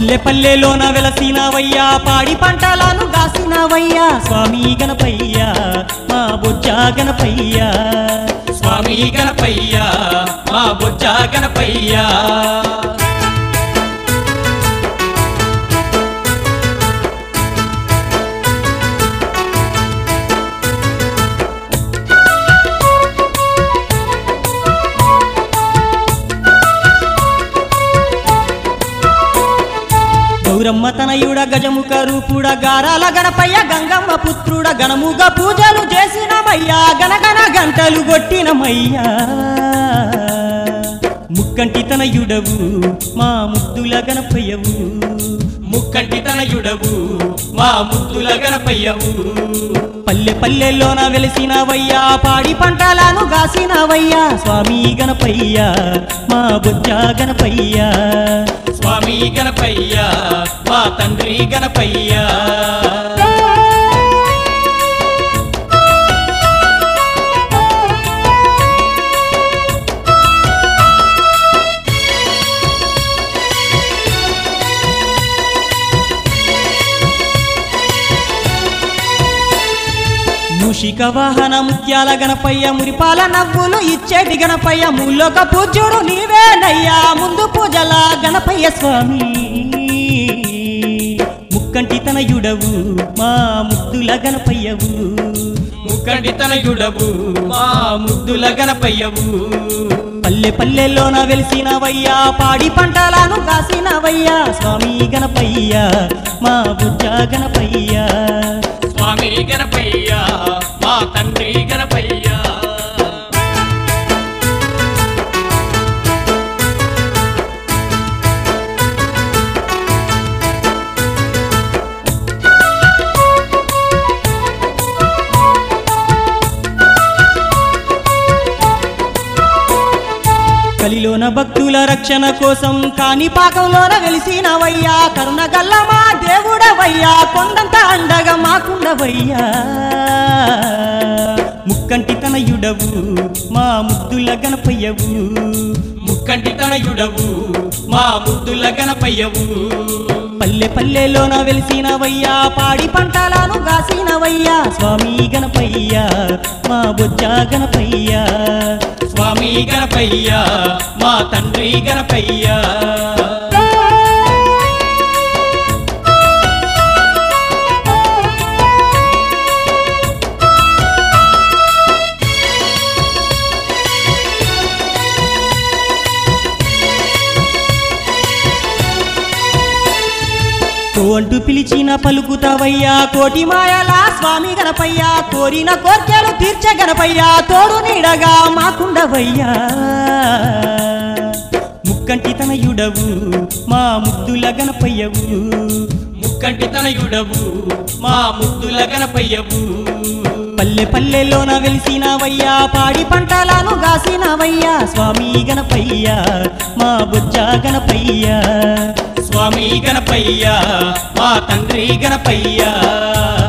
పల్లె పల్లెలోన వెలసినవయ్యా పాడి పంటలను గాసినవయ్యా స్వామి గణపయ్యా మా బొజ్జ గణపయ్యా స్వామి గణపయ్య మా బొజ్జ గణపయ్య గౌరమ్మ తనయుడ గజముఖ రూపుడ గారాల గణపయ్య గంగమ్మ పుత్రుడ గణముగా పూజలు చేసినమయ్యా గనగన గంటలు కొట్టినమయ్యా ముక్కంటి తనయుడవు మా ముద్దుల గణపయ్యవు ముక్కంటి తనయుడవు మా ముద్దుల గణపయ్యవు పల్లె పల్లెల్లోన వెలిసినవయ్యా పాడి పంటలను గాసినవయ్యా స్వామి గణపయ్యా మా బొజ్జ గణపయ్యా స్వామి గణపయ్య మా తండ్రి గణపయ్య మూషిక వాహన ముత్యాల గణపయ్య మురిపాల నవ్వులు ఇచ్చేటి గణపయ్య ముల్లోక పూజ్యుడు నీవేనయ్యా ముందు పూజల గణపయ్య స్వామి ముక్కంటి తనయుడవు మా ముద్దుల గణపయ్యవు ముక్కంటి తనయుడవు మా ముద్దుల గణపయ్యవు పల్లె పల్లెల్లోన వెలిసినవయ్యా పాడి పంటలను కాసినవయ్యా స్వామి గణపయ్య మా బుజ్జ గణపయ్య స్వామి గణపయ్య మా తండ్రి గణపయ్య కలిలోన భక్తుల రక్షణ కోసం కాని పాకంలోన వెలిసినవయ్యా కరుణ గల్లమా దేవుడవయ్యా కొండంత అండగా మాకుండవయ్యా ముక్కంటి తనయుడవు మా ముద్దుల గణపయ్యవు ముక్కంటి తనయుడవు మా ముద్దుల గణపయ్యవు పల్లె పల్లెలోన వెలిసినవయ్యా పాడి పంటలను గాసినవయ్యా స్వామి గణపయ్యా మా బొజ్జ గణపయ్యా స్వామి గణపయ్య మా తండ్రి గణపయ్య కో అంటూ పిలిచిన పలుకుతావయ్యా కోటి మాయలా స్వామి గణపయ్యా కోరిన కోర్కెలు తీర్చే గణపయ్యా తోడు నీడగా మాకుండవయ్యా ముక్కంటి తనయుడవు మా ముద్దుల గణపయ్యవు ముక్కంటి తనయుడవు మా ముద్దుల గణపయ్యవు పల్లె పల్లెలోన వెలిసినవయ్యా పాడి పంటలను గాసినవయ్యా స్వామి గణపయ్యా మా బుజ్జ గణపయ్యా స్వామి గణపయ్య మా తండ్రి గణపయ్య